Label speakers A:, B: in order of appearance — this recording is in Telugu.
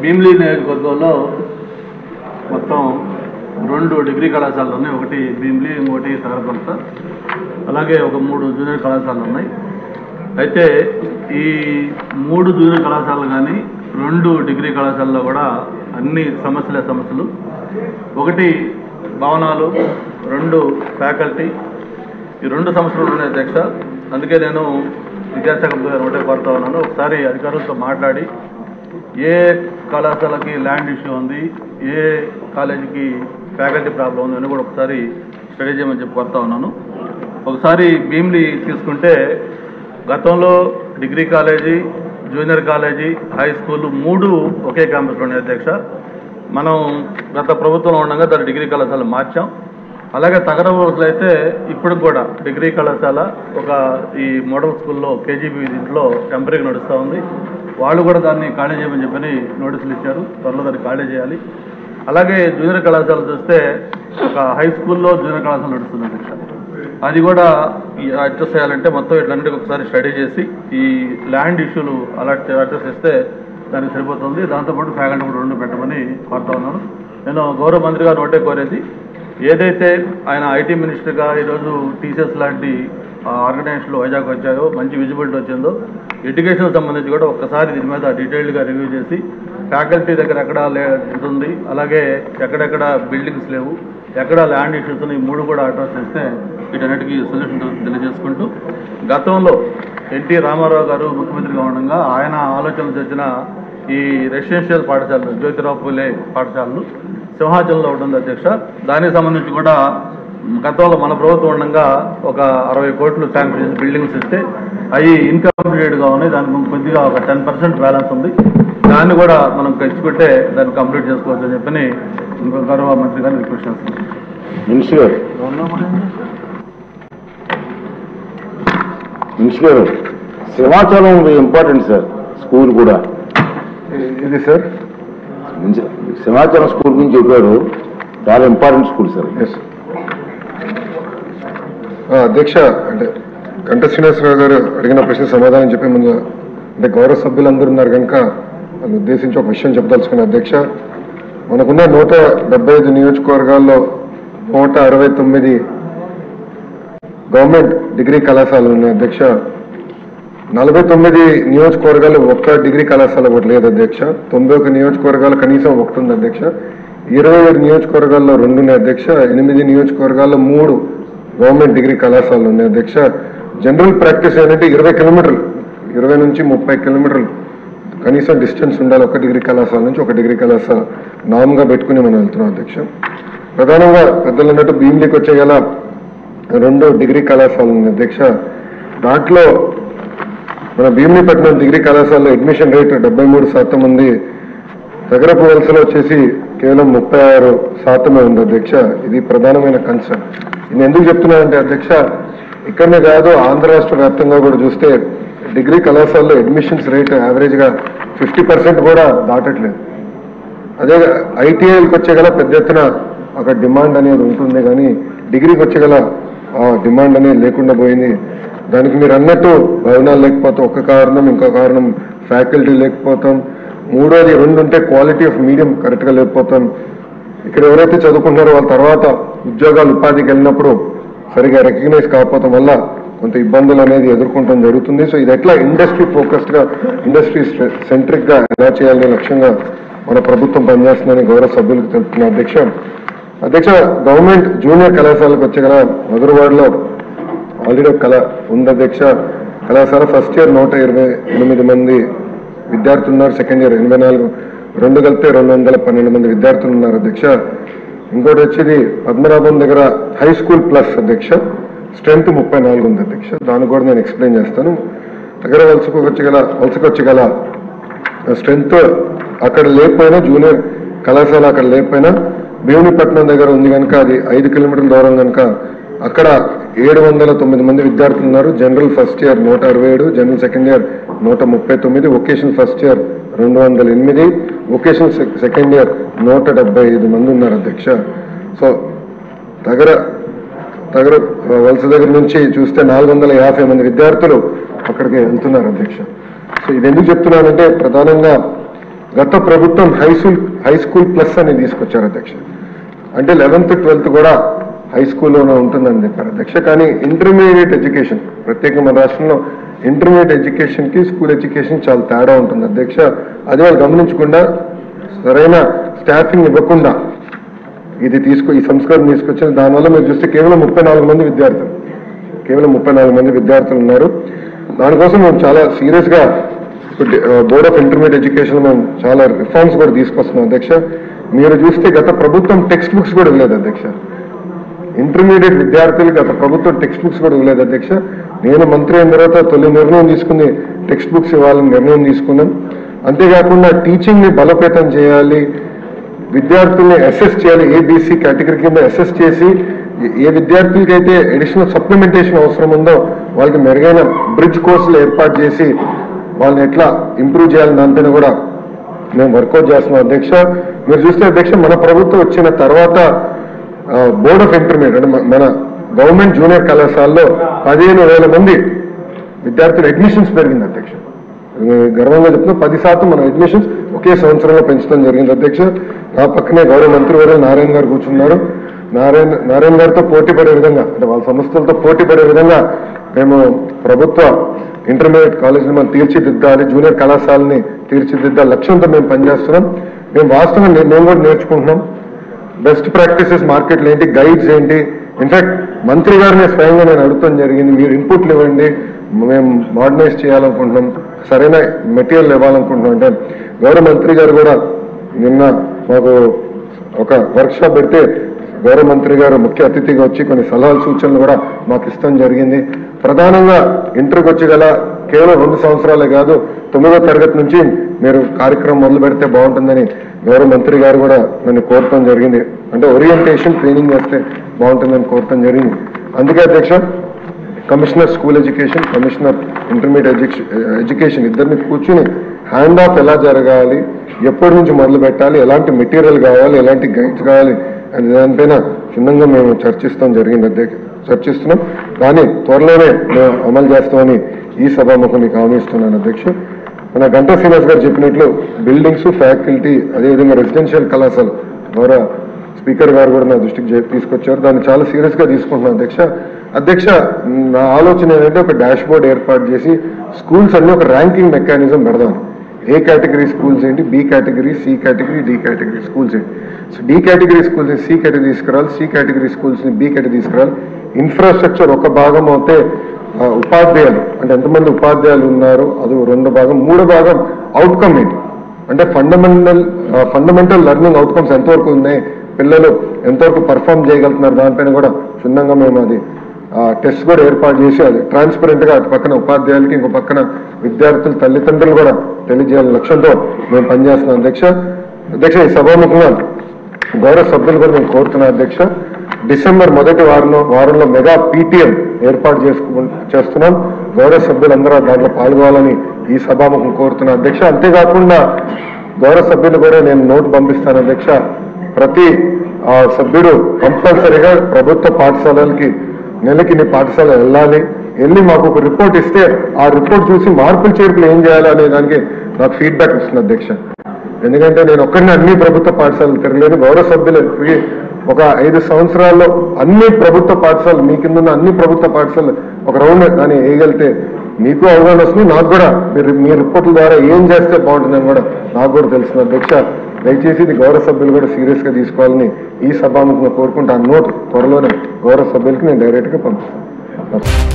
A: భీమిలీ నియోజకవర్గంలో మొత్తం రెండు డిగ్రీ కళాశాలలు ఉన్నాయి ఒకటి భీమిలీ ఇంకోటి తగరకొంట అలాగే ఒక మూడు జూనియర్ కళాశాలలు ఉన్నాయి అయితే ఈ మూడు జూనియర్ కళాశాలలు కానీ రెండు డిగ్రీ కళాశాలలో కూడా అన్ని సమస్యలే సమస్యలు ఒకటి భవనాలు రెండు ఫ్యాకల్టీ ఈ రెండు సమస్యలు ఉన్నాయి అధ్యక్ష అందుకే నేను విద్యాశాఖ మంత్రి గారు ఒకటే కోరుతా ఉన్నాను ఒకసారి అధికారులతో మాట్లాడి ఏ కళాశాలకి ల్యాండ్ ఇష్యూ ఉంది ఏ కాలేజీకి ఫ్యాకల్టీ ప్రాబ్లం ఉంది అని కూడా ఒకసారి స్టడీ చేయమని చెప్పి కోరుతా ఉన్నాను ఒకసారి భీమ్లీ తీసుకుంటే గతంలో degree college junior college high school మూడు ఒకే క్యాంపస్లో ఉన్నాయి అధ్యక్ష మనం గత ప్రభుత్వంలో ఉండగా దాని డిగ్రీ కళాశాల మార్చాం అలాగే తగర రోజులు అయితే ఇప్పుడు కూడా డిగ్రీ కళాశాల ఒక ఈ మోడల్ స్కూల్లో కేజీబీ దీంట్లో టెంపరీగా నడుస్తూ ఉంది వాళ్ళు కూడా దాన్ని ఖాళీ చేయమని చెప్పని నోటీసులు ఇచ్చారు త్వరలో దాన్ని ఖాళీ చేయాలి అలాగే జూనియర్ కళాశాల చూస్తే ఒక హై స్కూల్లో జూనియర్ కళాశాల నడుస్తుంది అధ్యక్ష అది కూడా ఈ అడ్జస్ట్ చేయాలంటే మొత్తం ఇట్లన్నిటికీ ఒకసారి స్టడీ చేసి ఈ ల్యాండ్ ఇష్యూలు అలాంటి అడ్జస్ట్ చేస్తే దానికి సరిపోతుంది దాంతోపాటు ఫ్యాకల్టీ కూడా రెండు పెట్టమని కోరుతా ఉన్నాను నేను గౌరవ మంత్రి గారు ఒకటే కోరేది ఏదైతే ఆయన ఐటీ మినిస్టర్గా ఈరోజు టీచర్స్ లాంటి ఆర్గనైజేషన్లు వైజాగ్ వచ్చాయో మంచి విజిబిలిటీ వచ్చిందో ఎడ్యుకేషన్ సంబంధించి కూడా ఒక్కసారి దీని మీద డీటెయిల్డ్గా రివ్యూ చేసి ఫ్యాకల్టీ దగ్గర ఎక్కడ లే ఇది ఉంది అలాగే ఎక్కడెక్కడ బిల్డింగ్స్ లేవు ఎక్కడ ల్యాండ్ ఇష్యూస్ ఉన్నాయి ఈ మూడు కూడా అడ్రస్ చేస్తే వీటన్నిటికీ సొల్యూషన్ తెలియజేసుకుంటూ గతంలో ఎన్టీ రామారావు గారు ముఖ్యమంత్రిగా ఉండగా ఆయన ఆలోచనలు తెచ్చిన ఈ రెసిడెన్షియల్ పాఠశాలలు జ్యోతిరావు పూలే పాఠశాలలు సింహాచలంలో ఉంటుంది అధ్యక్ష దానికి సంబంధించి కూడా గతంలో మన ప్రభుత్వం ఉండగా ఒక అరవై కోట్లు శాంక్షన్ చేసి బిల్డింగ్స్ ఇస్తే అవి ఇన్కంప్లీటెడ్గా ఉన్నాయి దానికి కొద్దిగా ఒక టెన్ పర్సెంట్ బ్యాలెన్స్ ఉంది దాన్ని కూడా మనం ఖర్చు పెట్టే దాన్ని కంప్లీట్ చేసుకోవచ్చు అని చెప్పని ఇంకో గౌరవ మంత్రి గారిని రిక్వెస్ట్ చేస్తున్నాను
B: మినిస్టర్ గారు మినిస్టర్ గారు సింహాచలం ఇంపార్టెంట్ సార్ స్కూల్ కూడా
C: ఇది సార్
B: మినిస్టర్- సింహాచలం స్కూల్ గురించి చెప్పారు చాలా ఇంపార్టెంట్ స్కూల్ సార్
C: ఎస్ అధ్యక్ష అంటే గంట శ్రీనివాసరావు గారు అడిగిన ప్రశ్న సమాధానం చెప్పే ముందు అంటే గౌరవ సభ్యులందరూ ఉన్నారు కనుక నన్ను ఉద్దేశించి ఒక విషయం చెప్పదలుచుకున్న అధ్యక్ష మనకున్న నూట డెబ్బై ఐదు నియోజకవర్గాల్లో నూట అరవై తొమ్మిది గవర్నమెంట్ డిగ్రీ కళాశాలలు ఉన్నాయి అధ్యక్ష నలభై తొమ్మిది నియోజకవర్గాలు ఒక్క డిగ్రీ కళాశాల ఒకటి లేదు అధ్యక్ష తొంభై ఒక నియోజకవర్గాలు కనీసం ఒకటి ఉంది అధ్యక్ష ఇరవై ఏడు నియోజకవర్గాల్లో రెండు ఉన్నాయి అధ్యక్ష ఎనిమిది నియోజకవర్గాల్లో మూడు గవర్నమెంట్ డిగ్రీ కళాశాలలు ఉన్నాయి అధ్యక్ష జనరల్ ప్రాక్టీస్ ఏంటంటే ఇరవై కిలోమీటర్లు ఇరవై నుంచి ముప్పై కిలోమీటర్లు కనీసం డిస్టెన్స్ ఉండాలి ఒక డిగ్రీ కళాశాల నుంచి ఒక డిగ్రీ కళాశాల నామ్గా పెట్టుకుని మనం వెళ్తున్నాం అధ్యక్ష ప్రధానంగా పెద్దలు అన్నట్టు భీమిలీకి వచ్చే గల రెండు డిగ్రీ కళాశాలలు ఉన్నాయి అధ్యక్ష దాంట్లో మన భీమిలీపట్నం డిగ్రీ కళాశాలలో అడ్మిషన్ రేట్ డెబ్బై మూడు శాతం ఉంది నగరపు వలసలో వచ్చేసి కేవలం ముప్పై ఆరు శాతమే ఉంది అధ్యక్ష ఇది ప్రధానమైన కన్సర్న్ నేను ఎందుకు చెప్తున్నానంటే అధ్యక్ష ఇక్కడనే కాదు ఆంధ్ర రాష్ట్ర వ్యాప్తంగా కూడా చూస్తే డిగ్రీ కళాశాలలో అడ్మిషన్స్ రేట్ యావరేజ్గా ఫిఫ్టీ పర్సెంట్ కూడా దాటట్లేదు అదే ఐటీఐకి వచ్చే గల పెద్ద ఎత్తున ఒక డిమాండ్ అనేది ఉంటుంది కానీ డిగ్రీకి వచ్చే గల ఆ డిమాండ్ అనేది లేకుండా పోయింది దానికి మీరు అన్నట్టు భవనాలు లేకపోతే ఒక కారణం ఇంకో కారణం ఫ్యాకల్టీ లేకపోతాం మూడోది రెండు ఉంటే క్వాలిటీ ఆఫ్ మీడియం కరెక్ట్గా లేకపోతాం ఇక్కడ ఎవరైతే చదువుకుంటున్నారో వాళ్ళ తర్వాత ఉద్యోగాలు ఉపాధికి వెళ్ళినప్పుడు సరిగా రికగ్నైజ్ కాకపోవడం వల్ల కొంత ఇబ్బందులు అనేది ఎదుర్కొంటం జరుగుతుంది సో ఇది ఎట్లా ఇండస్ట్రీ ఫోకస్డ్గా ఇండస్ట్రీ సెంట్రిక్గా ఎలా చేయాలనే లక్ష్యంగా మన ప్రభుత్వం పనిచేస్తుందని గౌరవ సభ్యులకు తెలుపుతున్న అధ్యక్ష అధ్యక్ష గవర్నమెంట్ జూనియర్ కళాశాలకు వచ్చే గల మధురవాడలో ఆల్రెడీ ఒక కళ ఉంది అధ్యక్ష కళాశాల ఫస్ట్ ఇయర్ నూట ఇరవై ఎనిమిది మంది విద్యార్థులు ఉన్నారు సెకండ్ ఇయర్ ఎనభై నాలుగు రెండు కలిపితే రెండు వందల పన్నెండు మంది విద్యార్థులు ఉన్నారు అధ్యక్ష ఇంకోటి వచ్చేది పద్మనాభం దగ్గర హై స్కూల్ ప్లస్ అధ్యక్ష స్ట్రెంత్ ముప్పై నాలుగు ఉంది అధ్యక్ష దాన్ని కూడా నేను ఎక్స్ప్లెయిన్ చేస్తాను దగ్గర వలసకు వచ్చగల వలసకు వచ్చగల స్ట్రెంత్ అక్కడ లేకపోయినా జూనియర్ కళాశాల అక్కడ లేకపోయినా భీమునిపట్నం దగ్గర ఉంది కనుక అది ఐదు కిలోమీటర్ల దూరం కనుక అక్కడ ఏడు వందల తొమ్మిది మంది విద్యార్థులు ఉన్నారు జనరల్ ఫస్ట్ ఇయర్ నూట అరవై ఏడు జనరల్ సెకండ్ ఇయర్ నూట ముప్పై తొమ్మిది వొకేషన్ ఫస్ట్ ఇయర్ రెండు వందల ఎనిమిది వొకేషన్ సెకండ్ ఇయర్ నూట డెబ్బై ఐదు మంది ఉన్నారు అధ్యక్ష సో దగ్గర దగ్గర వలస దగ్గర నుంచి చూస్తే నాలుగు వందల యాభై మంది విద్యార్థులు అక్కడికి వెళ్తున్నారు అధ్యక్ష సో ఇది ఎందుకు చెప్తున్నానంటే ప్రధానంగా గత ప్రభుత్వం high school high school plus అని తీసుకొచ్చారు అధ్యక్ష అంటే లెవెన్త్ ట్వెల్త్ కూడా హై స్కూల్లోనే ఉంటుందని చెప్పారు అధ్యక్ష కానీ ఇంటర్మీడియట్ ఎడ్యుకేషన్ ప్రత్యేకంగా మన రాష్ట్రంలో ఇంటర్మీడియట్ ఎడ్యుకేషన్కి స్కూల్ ఎడ్యుకేషన్ చాలా తేడా ఉంటుంది అధ్యక్ష అది వాళ్ళు గమనించకుండా సరైన స్టాఫింగ్ ఇవ్వకుండా ఇది తీసుకు ఈ సంస్కరణ తీసుకొచ్చిన దానివల్ల మీరు చూస్తే కేవలం ముప్పై నాలుగు మంది విద్యార్థులు కేవలం ముప్పై నాలుగు మంది విద్యార్థులు ఉన్నారు దానికోసం మేము చాలా సీరియస్ గా బోర్డ్ ఆఫ్ ఇంటర్మీడియట్ ఎడ్యుకేషన్ మేము చాలా రిఫార్మ్స్ కూడా తీసుకొస్తున్నాం అధ్యక్ష మీరు చూస్తే గత ప్రభుత్వం టెక్స్ట్ బుక్స్ కూడా ఇవ్వలేదు అధ్యక్ష ఇంటర్మీడియట్ విద్యార్థులకు గత ప్రభుత్వం టెక్స్ట్ బుక్స్ కూడా ఇవ్వలేదు అధ్యక్ష నేను మంత్రి అయిన తర్వాత తొలి నిర్ణయం తీసుకుని టెక్స్ట్ బుక్స్ ఇవ్వాలని నిర్ణయం తీసుకున్నాం అంతేకాకుండా టీచింగ్ ని బలోపేతం చేయాలి విద్యార్థుల్ని అసెస్ చేయాలి ఏబిసి కేటగిరీ కింద అసెస్ చేసి ఏ- ఏ విద్యార్థులకి అయితే అడిషనల్ సప్లిమెంటేషన్ అవసరం ఉందో వాళ్ళకి మెరుగైన బ్రిడ్జ్ కోర్సులు ఏర్పాటు చేసి వాళ్ళని ఎట్లా ఇంప్రూవ్ చేయాలని దానిపైన కూడా మేము వర్కౌట్ చేస్తున్నాం అధ్యక్ష మీరు చూస్తే అధ్యక్ష మన ప్రభుత్వం వచ్చిన తర్వాత బోర్డ్ ఆఫ్ ఇంటర్మీడియట్ అంటే మన- మన గవర్నమెంట్ జూనియర్ కళాశాలలో పదిహేను వేల మంది విద్యార్థులు అడ్మిషన్స్ పెరిగింది అధ్యక్ష నేను గర్వంగా చెప్తున్నా పది శాతం మన అడ్మిషన్స్ ఒకే సంవత్సరంలో పెంచడం జరిగింది అధ్యక్ష నా పక్కనే గౌరవ మంత్రి వర్యులు నారాయణ గారు కూర్చున్నారు నారాయణ నారాయణ గారితో పోటీ పడే విధంగా అంటే వాళ్ళ సంస్థలతో పోటీ పడే విధంగా మేము ప్రభుత్వ ఇంటర్మీడియట్ కాలేజీని మనం తీర్చిదిద్దాలి జూనియర్ కళాశాలని తీర్చిదిద్దాలి లక్ష్యంతో మేము పనిచేస్తున్నాం మేము వాస్తవంగా నే- మేము కూడా నేర్చుకుంటున్నాం బెస్ట్ ప్రాక్టీసెస్ మార్కెట్లు ఏంటి గైడ్స్ ఏంటి ఇన్ఫాక్ట్ మంత్రి గారిని స్వయంగా నేను అడుగుతాం జరిగింది మీరు ఇన్పుట్లు ఇవ్వండి మేము మోడర్నైజ్ చేయాలనుకుంటున్నాం సరైన మెటీరియల్ ఇవ్వాలనుకుంటున్నాం అంటే గౌరవ మంత్రి గారు కూడా నిన్న మాకు ఒక వర్క్ షాప్ పెడితే గౌరవ మంత్రి గారు ముఖ్య అతిథిగా వచ్చి కొన్ని సలహాలు సూచనలు కూడా మాకు ఇష్టం జరిగింది ప్రధానంగా ఇంటర్కి వచ్చి గల కేవలం రెండు సంవత్సరాలే కాదు తొమ్మిదో తరగతి నుంచి మీరు కార్యక్రమం మొదలు పెడితే బాగుంటుందని గౌరవ మంత్రి గారు కూడా నన్ను కోరటం జరిగింది అంటే ఓరియంటేషన్ ట్రైనింగ్ చేస్తే బాగుంటుందని కోరటం జరిగింది అందుకే అధ్యక్ష commissioner school education commissioner intermediate education education ఇద్దరిని కూర్చుని హ్యాండ్ ఆఫ్ ఎలా జరగాలి ఎప్పటి నుంచి మొదలు పెట్టాలి ఎలాంటి మెటీరియల్ కావాలి ఎలాంటి గైడ్స్ కావాలి అని దానిపైన క్షుణ్ణంగా మేము చర్చిస్తాం జరిగింది అధ్యక్ష చర్చిస్తున్నాం కానీ త్వరలోనే మేము అమలు చేస్తామని ఈ సభాముఖం మీకు హామీ ఇస్తున్నాను అధ్యక్ష మన గంటా శ్రీనివాస్ గారు చెప్పినట్లు బిల్డింగ్స్ ఫ్యాకల్టీ అదేవిధంగా రెసిడెన్షియల్ కళాశాల ద్వారా స్పీకర్ గారు కూడా నా దృష్టికి చే- తీసుకొచ్చారు దాన్ని చాలా సీరియస్ గా తీసుకుంటున్నాను అధ్యక్ష అధ్యక్ష నా ఆలోచన ఏంటంటే ఒక డాష్ బోర్డ్ ఏర్పాటు చేసి స్కూల్స్ అన్ని ఒక ర్యాంకింగ్ మెకానిజం పెడదాం ఏ కేటగిరీ స్కూల్స్ ఏంటి B category C category D category schools ఏంటి so D category schools C category తీసుకురావాలి సి కేటగిరీ స్కూల్స్ ని బి కేటగిరీ తీసుకురావాలి ఇన్ఫ్రాస్ట్రక్చర్ ఒక భాగం అయితే ఆ, ఉపాధ్యాయులు అంటే ఎంతమంది ఉపాధ్యాయులు ఉన్నారు అది రెండో భాగం మూడో భాగం అవుట్కమ్ ఏంటి అంటే ఫండమెంటల్ ఫండమెంటల్ లెర్నింగ్ అవుట్కమ్స్ ఎంతవరకు ఉన్నాయి పిల్లలు ఎంతవరకు పర్ఫామ్ చేయగలుగుతున్నారు దానిపైన కూడా క్షుణ్ణంగా మేము అది టెస్ట్ కూడా ఏర్పాటు చేసి అది ట్రాన్స్పరెంట్ గా అటు పక్కన ఉపాధ్యాయులకి ఇంకో పక్కన విద్యార్థులు తల్లిదండ్రులు కూడా తెలియజేయాలని లక్ష్యంతో మేము పనిచేస్తున్నాం అధ్యక్ష అధ్యక్ష ఈ సభాముఖంగా గౌరవ సభ్యులు కూడా మేము కోరుతున్నాం అధ్యక్ష డిసెంబర్ మొదటి వారంలో వారంలో మెగా పీటీఎం ఏర్పాటు చేసుకు చేస్తున్నాం గౌరవ సభ్యులందరూ దాంట్లో పాల్గొనాలని ఈ సభాముఖం కోరుతున్నా అధ్యక్ష అంతేకాకుండా గౌరవ సభ్యులు కూడా నేను నోటు పంపిస్తాను అధ్యక్ష ప్రతి ఆ, సభ్యుడు కంపల్సరీగా ప్రభుత్వ పాఠశాలలకి నెలకి నీ పాఠశాల వెళ్ళాలి వెళ్ళి మాకు ఒక రిపోర్ట్ ఇస్తే ఆ రిపోర్ట్ చూసి మార్పులు చేర్పులు ఏం చేయాలి అనే దానికి నాకు ఫీడ్బ్యాక్ ఇస్తుంది అధ్యక్ష ఎందుకంటే నేను ఒక్కడిని అన్ని ప్రభుత్వ పాఠశాలలు తిరగలేను గౌరవ సభ్యులకి ఒక ఐదు సంవత్సరాల్లో అన్ని ప్రభుత్వ పాఠశాలలు మీ కింద ఉన్న అన్ని ప్రభుత్వ పాఠశాలలు ఒక రౌండ్ కానీ వేయగలిగితే మీకు అవగాహన వస్తుంది నాకు కూడా మీరు మీ రిపోర్ట్ల ద్వారా ఏం చేస్తే బాగుంటుందని కూడా నాకు కూడా తెలుస్తుంది అధ్యక్ష దయచేసి ఇది గౌరవ సభ్యులు కూడా సీరియస్ గా తీసుకోవాలని ఈ సభాముఖంగా కోరుకుంటా ఆ నోట్ త్వరలోనే గౌరవ సభ్యులకి నేను డైరెక్ట్ గా పంపిస్తాను